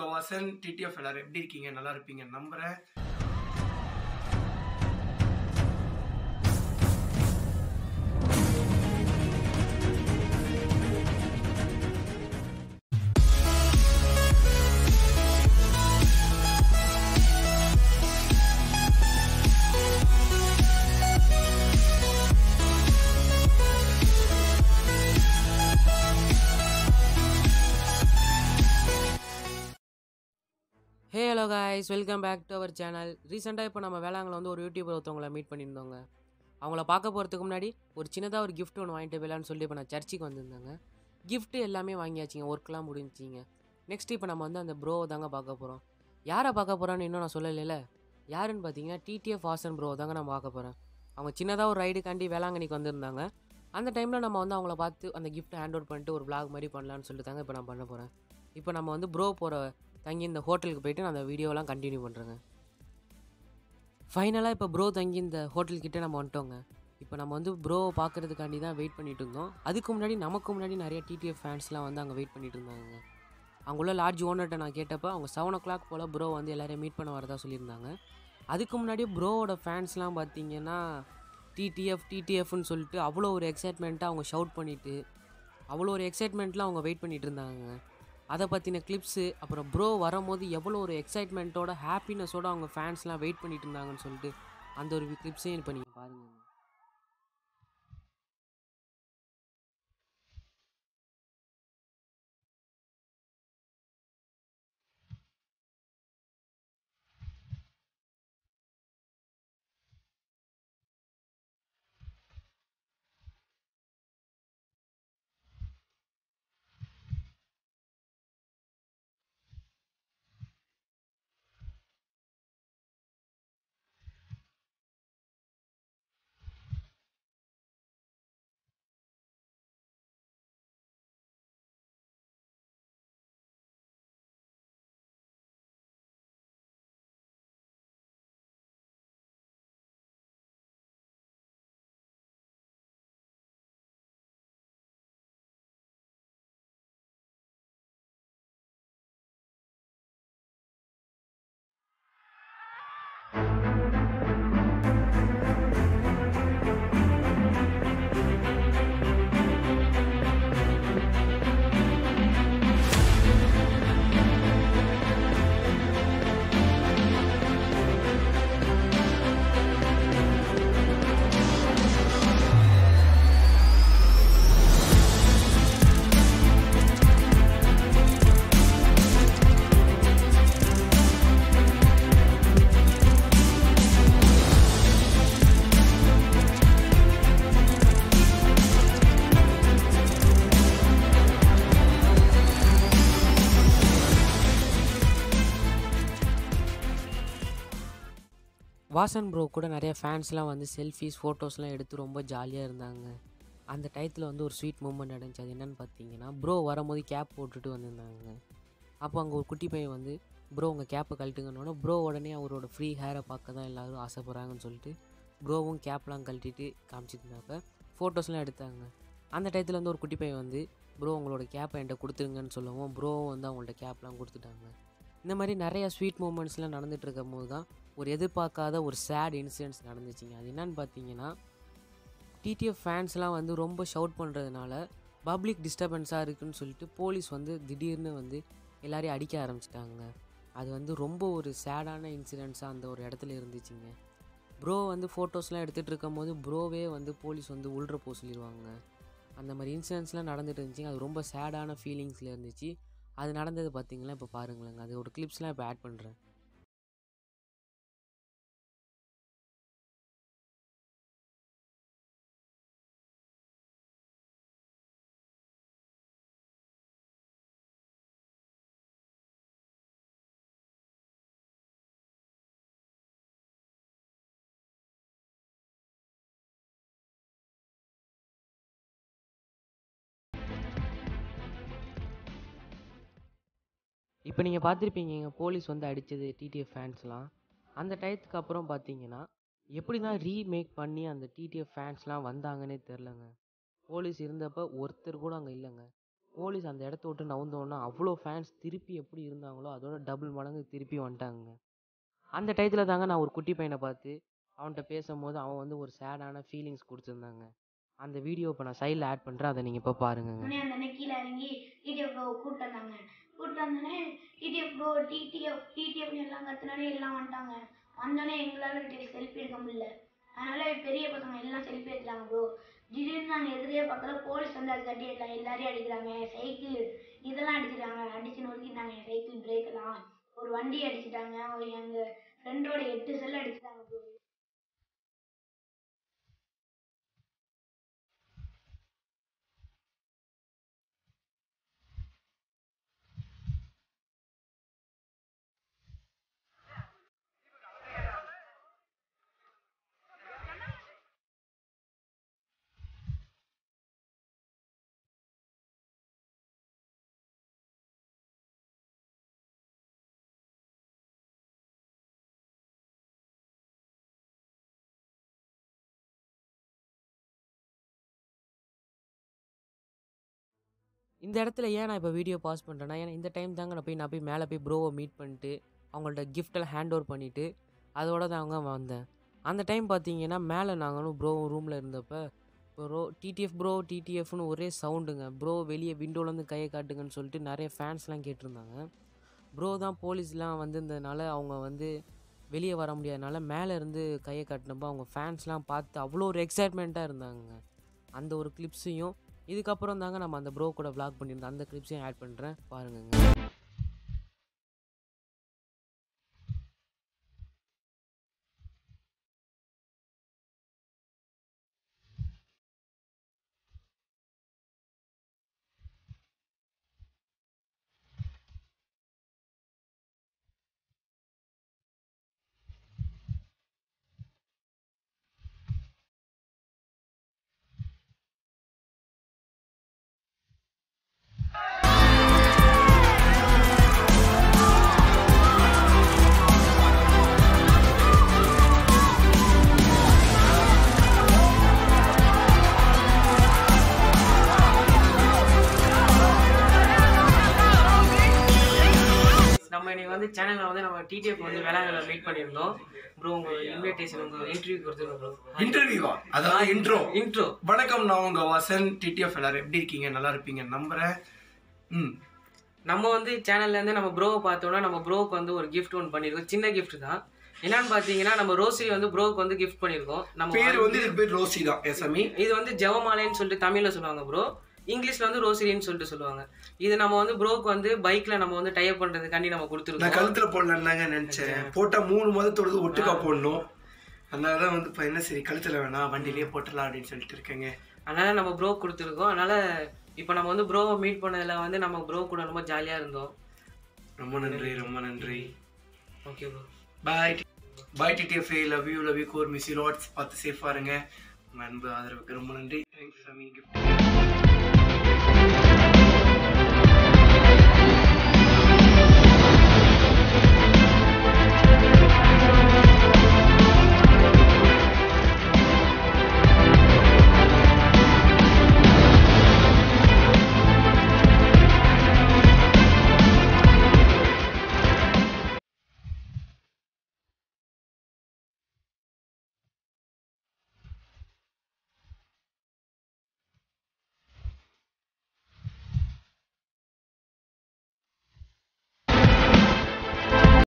உங்கள் வாசன் டிடிஎஃப் எல்லாரும் எப்படி இருக்கீங்க நல்லா இருப்பீங்க நம்புகிறேன் hey hello guys welcome back to our channel ரீசெண்டாக இப்போ நம்ம வேளாங்கல்ல வந்து ஒரு யூடியூபர் ஒருத்தவங்கள மீட் பண்ணியிருந்தோங்க அவங்கள பார்க்க போகிறதுக்கு முன்னாடி ஒரு சின்னதாக ஒரு gift ஒன்று வாங்கிட்டு போயிடலான்னு சொல்லிட்டு இப்போ நான் சர்ச்சுக்கு வந்திருந்தேங்க gift எல்லாமே வாங்கியாச்சுங்க ஒர்க்லாம் முடிஞ்சிங்க நெக்ஸ்ட் இப்போ நம்ம வந்து அந்த ப்ரோவை தாங்க பார்க்க போகிறோம் யாரை பார்க்க போகிறோன்னு இன்னும் நான் சொல்லலைல யாருன்னு பார்த்தீங்கன்னா டிடிஎஃப் வாசன் ப்ரோ தாங்க நான் பார்க்க போகிறேன் அவங்க சின்னதாக ஒரு ரைடுக்காண்டி வேளாங்கண்ணிக்கு வந்திருந்தாங்க அந்த டைமில் நம்ம வந்து அவங்கள பார்த்து அந்த gift ஹேண்ட் அவுட் பண்ணிட்டு ஒரு vlog மாதிரி பண்ணலான்னு சொல்லிட்டு தாங்க இப்போ நான் பண்ண போகிறேன் இப்போ நம்ம வந்து ப்ரோ போகிற தங்கி இந்த ஹோட்டலுக்கு போயிட்டு நான் அந்த வீடியோலாம் கண்டினியூ பண்ணுறேங்க ஃபைனலாக இப்போ ப்ரோ தங்கி இந்த ஹோட்டல்கிட்ட நம்ம வந்துட்டோங்க இப்போ நம்ம வந்து ப்ரோவை பார்க்கறதுக்காண்டி தான் வெயிட் பண்ணிட்டு இருந்தோம் அதுக்கு முன்னாடி நமக்கு முன்னாடி நிறைய டிடிஎஃப் ஃபேன்ஸ்லாம் வந்து அங்கே வெயிட் பண்ணிட்டு இருந்தாங்க அங்குள்ள லார்ஜ் ஓனர்கிட்ட நான் கேட்டப்போ அவங்க செவன் ஓ கிளாக் போல் ப்ரோ வந்து எல்லாரையும் மீட் பண்ண வரதா சொல்லியிருந்தாங்க அதுக்கு முன்னாடி ப்ரோவோட ஃபேன்ஸ்லாம் பார்த்தீங்கன்னா டிடிஎஃப் டிடிஎஃப்னு சொல்லிட்டு அவ்வளோ ஒரு எக்ஸைட்மெண்ட்டாக அவங்க ஷவுட் பண்ணிவிட்டு அவ்வளோ ஒரு எக்ஸைட்மெண்ட்டில் அவங்க வெயிட் பண்ணிட்டு இருந்தாங்க அதை பற்றின கிளிப்ஸு அப்புறம் ப்ரோ வரும்போது எவ்வளோ ஒரு எக்ஸைட்மெண்ட்டோட ஹாப்பினஸோட அவங்க ஃபேன்ஸ்லாம் வெயிட் பண்ணிட்டு இருந்தாங்கன்னு சொல்லிட்டு அந்த ஒரு கிளிப்ஸையும் இப்போ நீங்கள் பாருங்கள் வாசன் ப்ரோ கூட நிறைய ஃபேன்ஸ்லாம் வந்து செல்ஃபிஸ் ஃபோட்டோஸ்லாம் எடுத்து ரொம்ப ஜாலியாக இருந்தாங்க அந்த டயத்தில் வந்து ஒரு ஸ்வீட் மூமெண்ட் நடந்துச்சு அது என்னன்னு பார்த்தீங்கன்னா ப்ரோ வரும்போது கேப் போட்டுட்டு வந்திருந்தாங்க அப்போ அங்கே ஒரு குட்டி பையன் வந்து ப்ரோ உங்கள் கேப்பை கழட்டுங்கன்னொன்னே ப்ரோ உடனே அவரோட ஃப்ரீ ஹேரை பார்க்க தான் எல்லோரும் ஆசைப்பட்றாங்கன்னு சொல்லிட்டு ப்ரோவும் கேப்லாம் கழட்டிட்டு காமிச்சிருந்தாப்ப ஃபோட்டோஸ்லாம் எடுத்தாங்க அந்த டயத்தில் வந்து ஒரு குட்டி பையன் வந்து ப்ரோ உங்களோட கேப்பை என்கிட்ட கொடுத்துருங்கன்னு சொல்லவும் ப்ரோவும் வந்து அவங்கள்ட்ட கேப்லாம் கொடுத்துட்டாங்க இந்த மாதிரி நிறைய ஸ்வீட் மூமெண்ட்ஸ்லாம் நடந்துட்டு இருக்கும் போது தான் ஒரு எதிர்பார்க்காத ஒரு சேட் இன்சிடென்ட்ஸ் நடந்துச்சுங்க அது என்னன்னு பார்த்தீங்கன்னா டிடிஎஃப் ஃபேன்ஸ்லாம் வந்து ரொம்ப ஷவுட் பண்ணுறதுனால பப்ளிக் டிஸ்டர்பன்ஸாக இருக்குன்னு சொல்லிட்டு போலீஸ் வந்து திடீர்னு வந்து எல்லாரையும் அடிக்க ஆரம்பிச்சிட்டாங்க அது வந்து ரொம்ப ஒரு சேடான இன்சிடென்ட்ஸாக அந்த ஒரு இடத்துல இருந்துச்சுங்க ப்ரோ வந்து ஃபோட்டோஸ்லாம் எடுத்துகிட்டு இருக்கும் போது ப்ரோவே வந்து போலீஸ் வந்து உள்ற போக சொல்லிடுவாங்க அந்த மாதிரி இன்சிடென்ட்ஸ்லாம் நடந்துட்டு இருந்துச்சுங்க அது ரொம்ப சேடான ஃபீலிங்ஸில் இருந்துச்சு அது நடந்தது பார்த்தீங்களா இப்போ பாருங்களேங்க அதோட கிளிப்ஸ்லாம் இப்போ ஆட் பண்ணுறேன் இப்போ நீங்கள் பார்த்துருப்பீங்க போலீஸ் வந்து அடித்தது டிடிஎஃப் ஃபேன்ஸ்லாம் அந்த டயத்துக்கு அப்புறம் பார்த்தீங்கன்னா எப்படி தான் ரீமேக் பண்ணி அந்த டிடிஎஃப் ஃபேன்ஸ்லாம் வந்தாங்கன்னே தெரிலங்க போலீஸ் இருந்தப்போ ஒருத்தர் கூட அங்கே இல்லைங்க போலீஸ் அந்த இடத்த விட்டு நவுந்தோன்னா அவ்வளோ ஃபேன்ஸ் திருப்பி எப்படி இருந்தாங்களோ அதோட டபுள் மடங்கு திருப்பி வந்துட்டாங்க அந்த டயத்தில் தாங்க நான் ஒரு குட்டி பையனை பார்த்து அவன்கிட்ட பேசும்போது அவன் வந்து ஒரு சேடான ஃபீலிங்ஸ் கொடுத்துருந்தாங்க அந்த வீடியோ இப்போ நான் சைடில் ஆட் பண்ணுறேன் அதை நீங்கள் இப்போ பாருங்கங்க உடனே அந்த அண்ணன் கீழே இறங்கி டிடிஎஃப் ப்ரோ கூப்பிட்டு வந்தாங்க கூப்பிட்டு வந்தோடனே டிடிஎஃப் ப்ரோ டிடிஎஃப் டிடிஎஃப்னு எல்லாம் கத்துனாலே எல்லாம் வந்துட்டாங்க வந்தோடனே எங்களால் செல்ஃபி எடுக்க முடியல அதனால பெரிய பசங்க எல்லாம் செல்ஃபி எடுத்தாங்க ப்ரோ திடீர்னு நாங்கள் எதிரே பக்கத்தில் போலீஸ் வந்து அது கட்டி எடுத்தாங்க எல்லாரையும் அடிக்கிறாங்க சைக்கிள் இதெல்லாம் அடிச்சிட்டாங்க அடிச்சு நொறுக்கிட்டாங்க சைக்கிள் பிரேக் எல்லாம் ஒரு வண்டி அடிச்சிட்டாங்க ஒரு எங்கள் ஃப்ரெண்டோட எட்டு செல் அடிச்சிட்டாங்க ப்ரோ இந்த இடத்துல ஏன் நான் இப்போ வீடியோ பாஸ் பண்ணுறேன்னா ஏன்னா இந்த டைம் தாங்க நான் போய் நான் போய் மேலே போய் ப்ரோவை மீட் பண்ணிட்டு அவங்கள்ட்ட கிஃப்டெல்லாம் ஹேண்ட் ஓவர் பண்ணிவிட்டு அதோட தாங்க வந்தேன் அந்த டைம் பார்த்தீங்கன்னா மேலே நாங்களும் ப்ரோ ரூமில் இருந்தப்போ ப்ரோ டிடிஎஃப் ப்ரோ டிடிஎஃப்னு ஒரே சவுண்டுங்க ப்ரோ வெளியே விண்டோலேருந்து கையை காட்டுங்கன்னு சொல்லிட்டு நிறைய ஃபேன்ஸ்லாம் கேட்டிருந்தாங்க ப்ரோ தான் போலீஸ்லாம் வந்திருந்ததுனால அவங்க வந்து வெளியே வர முடியாதனால மேலே இருந்து கையை காட்டினப்போ அவங்க ஃபேன்ஸ்லாம் பார்த்து அவ்வளோ ஒரு எக்ஸைட்மெண்ட்டாக இருந்தாங்க அந்த ஒரு கிளிப்ஸையும் இதுக்கப்புறம் தாங்க நம்ம அந்த ப்ரோ கூட vlog பண்ணியிருந்தோம் அந்த கிளிப்ஸையும் ஆட் பண்ணுறேன் பாருங்கங்க நம்ம இன்னைக்கு வந்து சேனல்ல வந்து நம்ம டிடிஎஃப் வந்து வேளாங்கல்ல மீட் பண்ணியிருந்தோம் ப்ரோ உங்க இன்விடேஷன் உங்க இன்டர்வியூ கொடுத்துருங்க ப்ரோ இன்டர்வியூவா அதான் இன்ட்ரோ இன்ட்ரோ வணக்கம் நான் உங்க வசன் டிடிஎஃப் எல்லாரும் எப்படி இருக்கீங்க நல்லா இருப்பீங்க நம்புறேன் ம் நம்ம வந்து சேனல்ல இருந்து நம்ம ப்ரோவை பார்த்தோம்னா நம்ம ப்ரோக்கு வந்து ஒரு gift ஒன்று பண்ணியிருக்கோம் சின்ன gift தான் என்னன்னு பார்த்தீங்கன்னா நம்ம ரோசரி வந்து ப்ரோக்கு வந்து gift பண்ணியிருக்கோம் நம்ம பேர் வந்து இதுக்கு பேர் ரோசி தான் எஸ்எம்இ இது வந்து ஜெவமாலைன்னு சொல்லிட்டு தமிழ்ல சொல்லுவாங்க ப்ரோ இங்கிலீஷ்ல வந்து ரோசரின்னு சொல்லிட்டு சொல்லுவாங்க இது நம்ம வந்து ப்ரோக்கு வந்து பைக்ல நம்ம வந்து டைப் பண்றதுக்காண்டி நம்ம நான் கொடுத்துருக்கோம் கழுத்துல போடலான்னு நினைச்சேன் போட்டா மூணு மதத்தோடது ஒட்டுக்கா போடணும் அதனாலதான் வந்து இப்ப என்ன சரி கழுத்துல வேணாம் வண்டியிலேயே போட்டலாம் அப்படின்னு சொல்லிட்டு இருக்கேங்க அதனால நம்ம ப்ரோ கொடுத்துருக்கோம் அதனால இப்போ நம்ம வந்து ப்ரோவை மீட் பண்ணதுல வந்து நம்ம ப்ரோ கூட ரொம்ப ஜாலியா இருந்தோம் ரொம்ப நன்றி ரொம்ப நன்றி okay bro bye bye TTF love you love you கோர் மிஸ் யூ லாட்ஸ் பார்த்து சேஃபா இருங்க உங்க அன்பு ஆதரவுக்கு ரொம்ப நன்றி தேங்க்ஸ் சாமி கிஃப்ட்